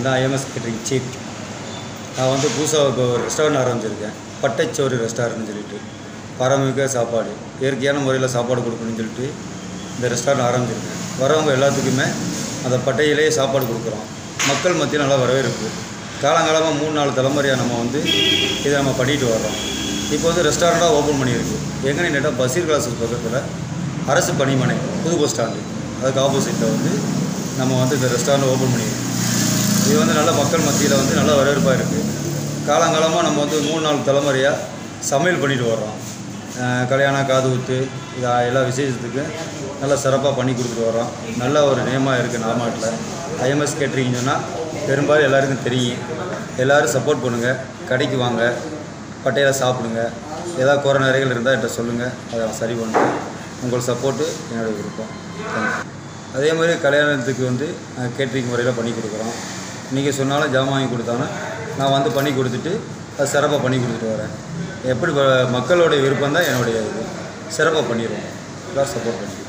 நான் தான் IMS catering chief நான் வந்து புதுசாக இப்போ ஒரு ரெஸ்டாரண்ட் ஆரம்பிச்சிருக்கேன் பட்டைச்சோறு ரெஸ்டாரண்ட்னு சொல்லிட்டு பாரம்பரிய சாப்பாடு இயற்கையான முறையில் சாப்பாடு கொடுக்கணும்னு சொல்லிட்டு இந்த ரெஸ்டாரண்ட் ஆரம்பிச்சிருக்கேன் வரவங்க எல்லாத்துக்குமே அந்த பட்டையிலேயே சாப்பாடு கொடுக்குறோம் மக்கள் மத்தியில் நல்லா வரவேற்பு காலங்காலமாக மூணு நாலு தலைமுறையாக நம்ம வந்து இதை நம்ம பண்ணிட்டு வர்றோம் இப்போ வந்து ரெஸ்டாரண்ட்டாக ஓப்பன் பண்ணியிருக்கு எங்கன்னு கேட்டால் பசீர் கிளாஸஸ் பக்கத்தில் அரசு பணிமனை புது பஸ் ஸ்டாண்டு அதுக்கு ஆப்போசிட்டில் வந்து நம்ம வந்து இந்த ரெஸ்டாரண்ட் ஓப்பன் பண்ணியிருக்கோம் இது வந்து நல்ல மக்கள் மத்தியில் வந்து நல்ல வரவேற்பாக இருக்குது காலங்காலமாக நம்ம வந்து மூணு நாலு தலைமுறையாக சமையல் பண்ணிட்டு வர்றோம் அஹ் கல்யாணம் காது குத்து இது எல்லா விசேஷத்துக்கு நல்லா சிறப்பாக பண்ணி கொடுத்துட்டு வர்றோம் நல்ல ஒரு நேமாக இருக்குது நாமாட்டில் ஐஎம்எஸ் கேட்ரிங் சொன்னால் பெரும்பாலும் எல்லாருக்கும் தெரியும் எல்லோரும் சப்போர்ட் பண்ணுங்கள் கடைக்கு வாங்க பட்டையில் சாப்பிடுங்க ஏதாவது குறை நிறைகள் இருந்தால் என்கிட்ட சொல்லுங்கள் அதை நான் சரி பண்ணுறேன் உங்கள் சப்போர்ட்டு என்னோட விருப்பம் தேங்க்யூ அதே மாதிரி கல்யாணத்துக்கு வந்து கேட்ரிங் முறையில் பண்ணி கொடுக்குறோம் நீங்கள் சொன்னாலும் ஜாமான் வாங்கி கொடுத்தாலும் நான் வந்து பண்ணி கொடுத்துட்டு அது சிறப்பாக பண்ணி கொடுத்துட்டு வரேன் எப்படி வ- மக்களோட விருப்பம் தான் என்னுடைய இது சிறப்பாக பண்ணிடுவோம் எல்லோரும் சப்போர்ட் பண்ணி